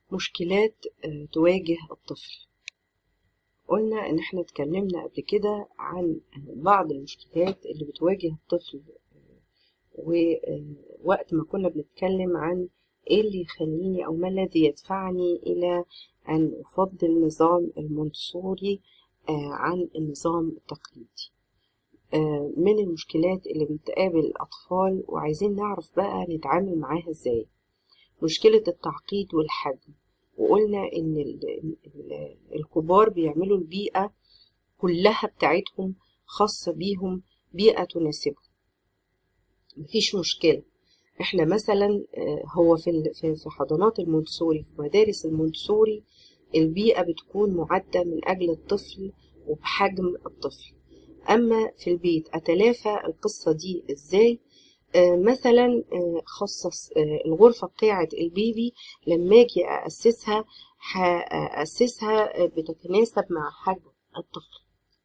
مشكلات آه، تواجه الطفل قلنا ان احنا اتكلمنا قبل كده عن بعض المشكلات اللي بتواجه الطفل ووقت ما كنا بنتكلم عن ايه اللي يخليني او ما الذي يدفعني الى ان افضل النظام المونتسوري آه، عن النظام التقليدي آه، من المشكلات اللي بتقابل الأطفال وعايزين نعرف بقى نتعامل معاها ازاي مشكلة التعقيد والحجم وقلنا إن ال- ال- الكبار بيعملوا البيئة كلها بتاعتهم خاصة بيهم بيئة تناسبهم مفيش مشكلة احنا مثلا آه، هو في ال- في في حضانات المونتسوري في مدارس المونتسوري البيئة بتكون معدة من أجل الطفل وبحجم الطفل أما في البيت أتلافى القصة دي إزاي آه، مثلا آه، خصص آه، الغرفة بتاعة البيبي لما أجي أأسسها هأسسها آه، بتتناسب مع حجم الطفل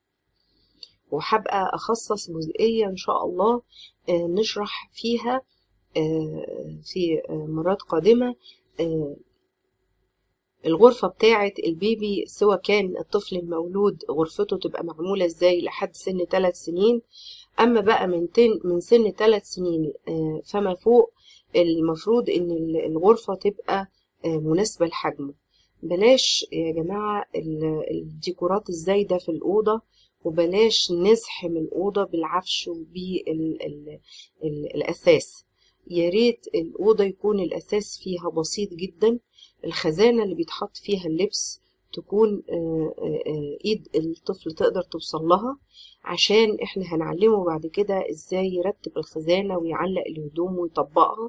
وهبقى أخصص جزئية إن شاء الله آه، نشرح فيها آه، في آه، مرات قادمة آه، الغرفة بتاعة البيبي سواء كان الطفل المولود غرفته تبقى معمولة ازاي لحد سن ثلاث سنين أما بقى من تن من سن ثلاث سنين آه، فما فوق المفروض إن ال- الغرفة تبقى آه، مناسبة لحجمه بلاش يا جماعة ال- الديكورات الزايدة في الأوضة وبلاش نزحم الأوضة بالعفش وبالأثاث يا ريت الأوضة يكون الأثاث فيها بسيط جدا الخزانة اللي بيتحط فيها اللبس تكون آه، آه، آه، ايد الطفل تقدر توصل لها عشان احنا هنعلمه بعد كده ازاي يرتب الخزانة ويعلق الهدوم ويطبقها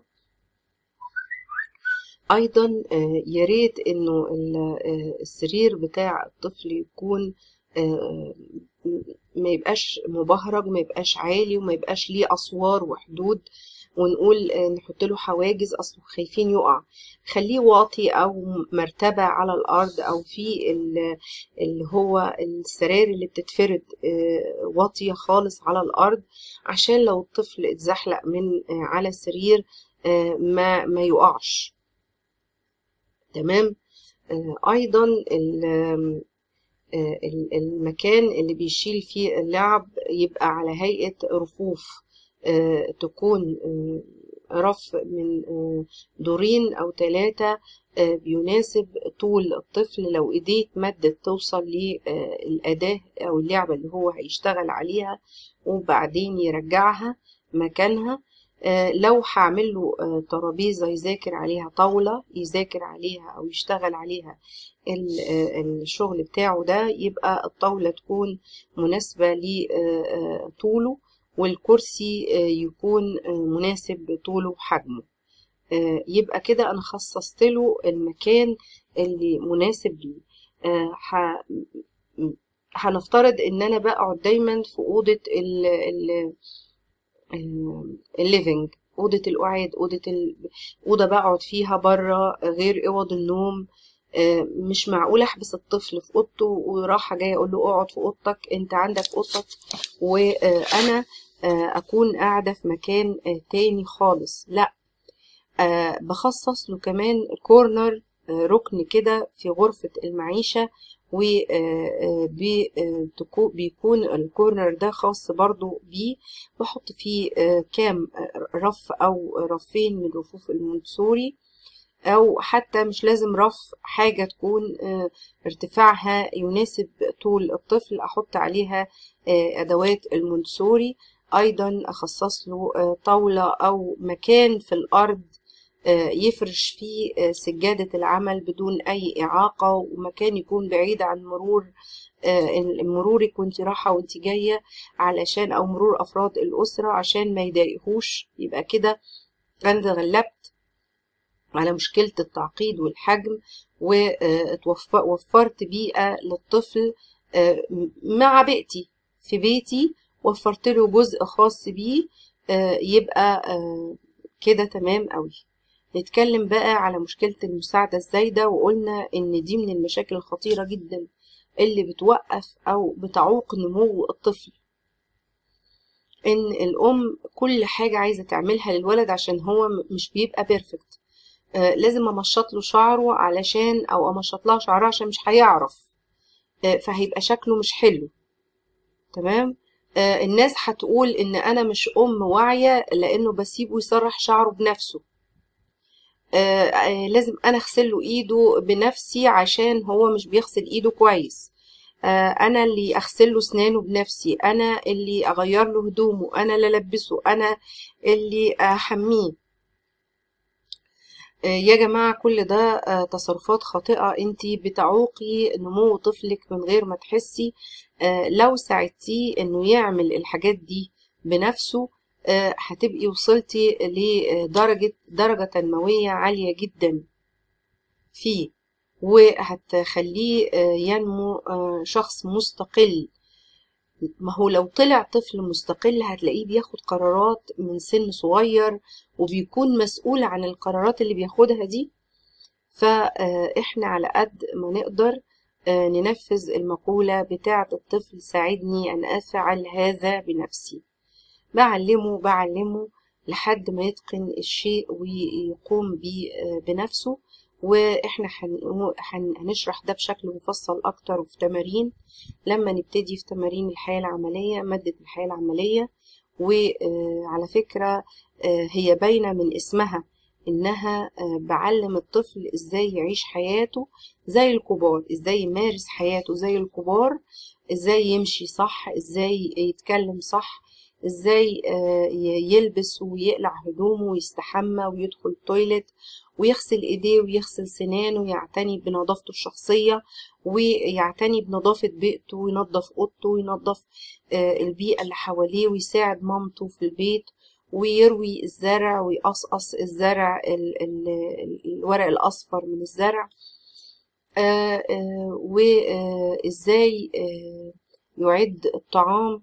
ايضا آه، يا ريت انه ال- آه، السرير بتاع الطفل يكون آه، م- ما يبقاش مبهرج ما يبقاش عالي وما يبقاش ليه اسوار وحدود ونقول آه، نحط له حواجز اصله خايفين يقع خليه واطي او مرتبة على الارض او في ال- اللي هو السرير اللي بتتفرد آه، واطية خالص على الارض عشان لو الطفل اتزحلق من آه، على السرير آه، ما ما يقعش تمام آه، ايضا ال- آه، ال- المكان اللي بيشيل فيه اللعب يبقى على هيئة رفوف آه، تكون آه، رف من آه، دورين أو ثلاثة بيناسب طول الطفل لو ايديه اتمدت توصل للأداة أو اللعبة اللي هو هيشتغل عليها وبعدين يرجعها مكانها آه، لو هعمل له آه، ترابيزة يذاكر عليها طاولة يذاكر عليها أو يشتغل عليها ال- آه، الشغل بتاعه ده يبقى الطاولة تكون مناسبة لطوله والكرسي آه، يكون آه، مناسب لطوله وحجمه آه، يبقى كده أنا خصصت له المكان اللي مناسب ليه آه، ح- م- هنفترض إن أنا بقعد دايما في أوضة ال ال الليفينج أوضة القعاد أوضة ال... أوضة بقعد فيها بره غير أوض النوم آه، مش معقول أحبس الطفل في أوضته وراحة جاية أقول له اقعد في أوضتك أنت عندك أوضتك وأنا أكون قاعدة في مكان آه، تاني خالص لأ آه، بخصص له كمان كورنر آه، ركن كده في غرفة المعيشة وبيكون الكورنر ده خاص برضو بيه بحط فيه آه، كام آه، رف أو رفين من رفوف المونتسوري أو حتى مش لازم رف حاجة تكون آه، ارتفاعها يناسب طول الطفل أحط عليها آه، أدوات المونتسوري أيضا أخصص له آه، طاولة أو مكان في الأرض آه، يفرش فيه آه، سجادة العمل بدون أي إعاقة ومكان يكون بعيد عن مرور آه، مرورك وانت رايحة وانت جاية علشان أو مرور أفراد الأسرة عشان ما يضايقهوش يبقى كده أنا تغلبت على مشكلة التعقيد والحجم ووفرت بيئة للطفل آه، مع بيئتي في بيتي وفرت له جزء خاص بيه آه، يبقى آه، كده تمام قوي نتكلم بقى على مشكلة المساعدة الزايدة وقلنا إن دي من المشاكل الخطيرة جدا اللي بتوقف أو بتعوق نمو الطفل إن الأم كل حاجة عايزة تعملها للولد عشان هو م- مش بيبقى بيرفكت آه، لازم امشط له شعره علشان او امشط لها شعرها عشان مش هيعرف آه، فهيبقى شكله مش حلو تمام آه، الناس هتقول ان انا مش ام واعية لانه بسيبه يسرح شعره بنفسه آه، آه، لازم انا اغسل له ايده بنفسي عشان هو مش بيغسل ايده كويس آه، انا اللي اغسل له اسنانه بنفسي انا اللي اغير له هدومه انا اللي البسه انا اللي احميه آه، يا جماعة كل ده آه، تصرفات خاطئة انتي بتعوقي نمو طفلك من غير ما تحسي آه، لو ساعدتيه انه يعمل الحاجات دي بنفسه آه، هتبقي وصلتي لدرجة درجة تنموية عالية جدا فيه وهتخليه آه، ينمو آه، شخص مستقل ما هو لو طلع طفل مستقل هتلاقيه بياخد قرارات من سن صغير وبيكون مسؤول عن القرارات اللي بياخدها دي فاحنا على قد ما نقدر آه، ننفذ المقولة بتاعة الطفل ساعدني أن أفعل هذا بنفسي بعلمه بعلمه لحد ما يتقن الشيء ويقوم بيه آه، بنفسه واحنا هن- هن- هنشرح ده بشكل مفصل اكتر وفي تمارين لما نبتدي في تمارين الحياة العملية مادة الحياة العملية وعلى فكرة آه، هي باينة من اسمها إنها آه، بعلم الطفل إزاي يعيش حياته زي الكبار إزاي يمارس حياته زي الكبار إزاي يمشي صح إزاي يتكلم صح إزاي آه، ي- يلبس ويقلع هدومه ويستحمى ويدخل التويلت ويغسل إيديه ويغسل سنانه ويعتني بنظافته الشخصية ويعتني بنظافة بيئته وينظف أوضته وينظف آه، البيئة اللي حواليه ويساعد مامته في البيت ويروي الزرع ويقصقص الزرع ال- ال- ال- الورق الأصفر من الزرع وإزاي يعد الطعام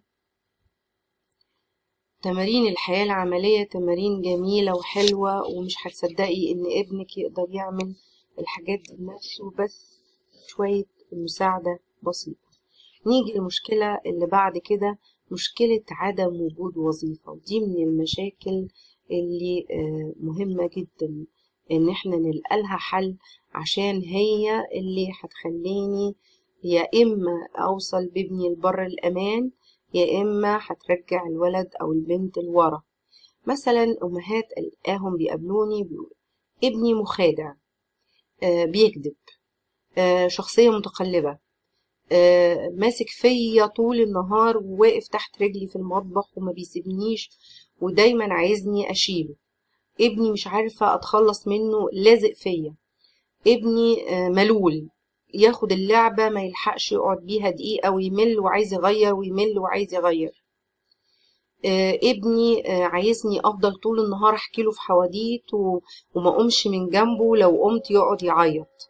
تمارين الحياة العملية تمارين جميلة وحلوة ومش هتصدقي إن ابنك يقدر يعمل الحاجات دي بنفسه بس شوية مساعدة بسيطة نيجي للمشكلة اللي بعد كده مشكلة عدم وجود وظيفة ودي من المشاكل اللي آه، مهمة جدا إن احنا نلقى لها حل عشان هي اللي هتخليني يا إما أوصل بابني لبر الأمان يا إما هترجع الولد أو البنت لورا مثلا أمهات ألقاهم بيقابلوني بيقولوا ابني مخادع آه، بيكذب آه، شخصية متقلبة آه، ماسك فيا طول النهار وواقف تحت رجلي في المطبخ وما بيسيبنيش ودايما عايزني أشيله ابني مش عارفة أتخلص منه لازق فيا ابني آه، ملول ياخد اللعبة ما يلحقش يقعد بيها دقيقة ويمل وعايز يغير ويمل وعايز يغير آه، ابني آه، عايزني افضل طول النهار احكي له في حواديت و- وما اقومش من جنبه لو قمت يقعد يعيط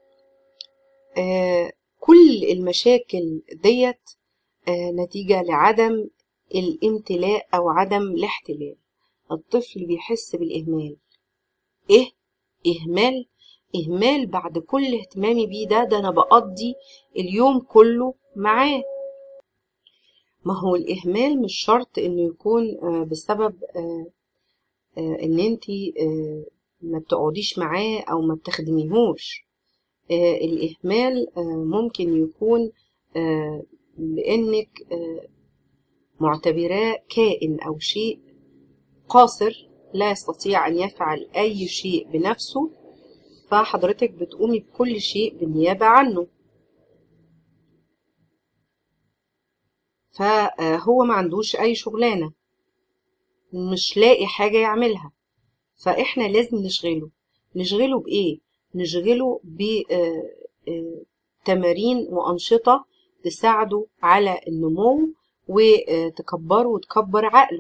آه، كل المشاكل ديت آه، نتيجة لعدم الامتلاء او عدم الاحتلال الطفل بيحس بالاهمال ايه اهمال اهمال بعد كل اهتمامي بيه ده ده انا بقضي اليوم كله معاه ما هو الإهمال مش شرط إنه يكون آه، بسبب آه، آه، إن أنتي آه، ما بتقعديش معاه أو ما بتخدميهوش آه، الإهمال آه، ممكن يكون آه، بإنك آه، معتبراه كائن أو شيء قاصر لا يستطيع أن يفعل أي شيء بنفسه فحضرتك بتقومي بكل شيء بالنيابة عنه فهو ما عندوش أي شغلانة مش لاقي حاجة يعملها فإحنا لازم نشغله نشغله بإيه؟ نشغله بتمارين وأنشطة تساعده على النمو وتكبره وتكبر عقله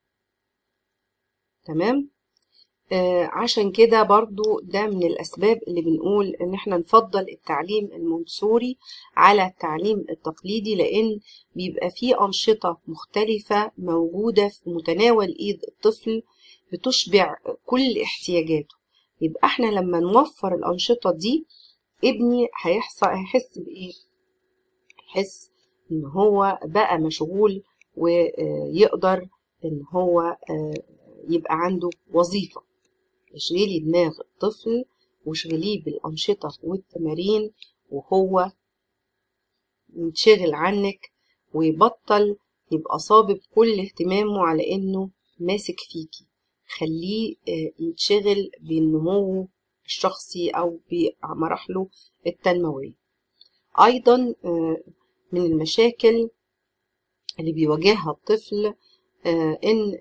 تمام؟ آه، عشان كده برضو ده من الأسباب اللي بنقول إن احنا نفضل التعليم المونتسوري على التعليم التقليدي لأن بيبقى فيه أنشطة مختلفة موجودة في متناول إيد الطفل بتشبع كل احتياجاته يبقى احنا لما نوفر الأنشطة دي ابني هيحصل هيحس بإيه؟ يحس إن هو بقى مشغول ويقدر إن هو آه، يبقى عنده وظيفة اشغلي دماغ الطفل واشغليه بالأنشطة والتمارين وهو ينشغل عنك ويبطل يبقى صابب كل اهتمامه على انه ماسك فيكي خليه ينشغل بالنمو الشخصي او بمراحله التنموية ايضا من المشاكل اللي بيواجهها الطفل ان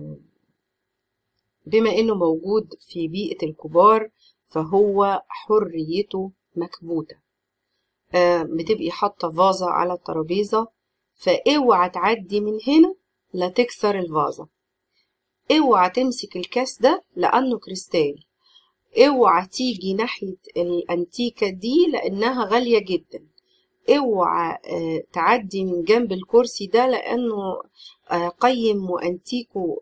بما انه موجود في بيئة الكبار فهو حريته مكبوتة بتبقي حاطة فازة على الترابيزة فاوعى تعدي من هنا لا تكسر الفازة اوعى تمسك الكاس ده لانه كريستال اوعى تيجي ناحية الانتيكة دي لانها غالية جدا اوعى تعدي من جنب الكرسي ده لانه قيم وانتيكو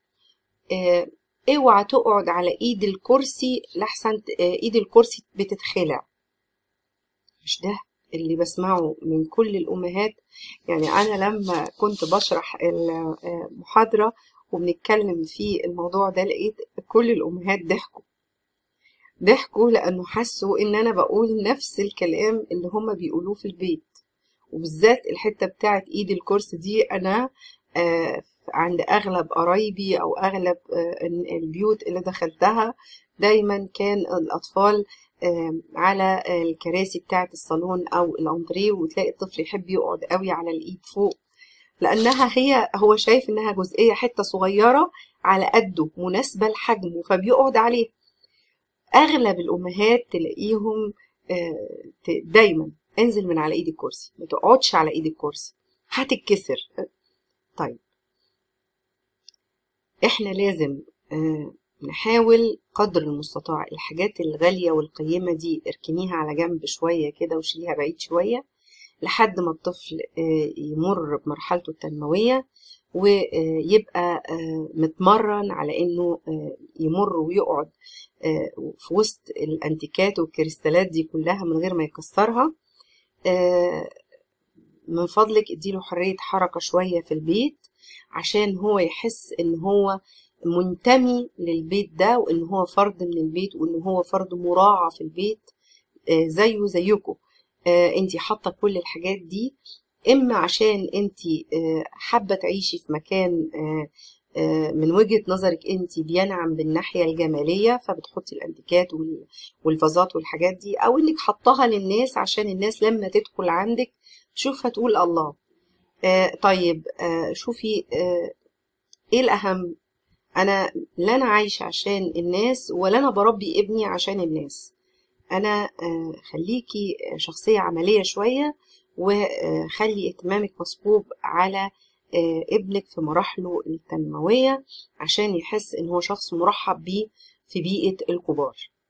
اوعى تقعد على ايد الكرسي لحسن ايد الكرسي بتتخلع مش ده اللي بسمعه من كل الامهات يعني انا لما كنت بشرح المحاضره وبنتكلم في الموضوع ده لقيت كل الامهات ضحكوا ضحكوا لانه حسوا ان انا بقول نفس الكلام اللي هما بيقولوه في البيت وبالذات الحته بتاعت ايد الكرسي دي انا آه عند اغلب قرايبي او اغلب آه البيوت اللي دخلتها دايما كان الاطفال على الكراسي بتاعة الصالون أو الأندريه وتلاقي الطفل يحب يقعد قوي على الإيد فوق لأنها هي هو شايف إنها جزئية حتة صغيرة على قده مناسبة لحجمه فبيقعد عليه أغلب الأمهات تلاقيهم دايما انزل من على إيد الكرسي ما تقعدش على إيد الكرسي هتتكسر طيب إحنا لازم نحاول قدر المستطاع الحاجات الغالية والقيمة دي اركنيها على جنب شوية كده وشيليها بعيد شوية لحد ما الطفل يمر بمرحلته التنموية ويبقى متمرن على انه يمر ويقعد في وسط الانتيكات والكريستالات دي كلها من غير ما يكسرها من فضلك اديله حرية حركة شوية في البيت عشان هو يحس ان هو منتمي للبيت ده وان هو فرد من البيت وان هو فرد مراعى في البيت زيه زيكم انت حاطه كل الحاجات دي اما عشان انت حابه تعيشي في مكان من وجهه نظرك انت بينعم بالناحيه الجماليه فبتحطي الانتيكات والفازات والحاجات دي او انك حطاها للناس عشان الناس لما تدخل عندك تشوفها تقول الله طيب شوفي ايه الاهم انا لا انا عايشه عشان الناس ولا انا بربي ابني عشان الناس انا خليكي شخصيه عمليه شويه وخلي اهتمامك مصبوب على ابنك في مراحله التنمويه عشان يحس ان هو شخص مرحب بيه في بيئه الكبار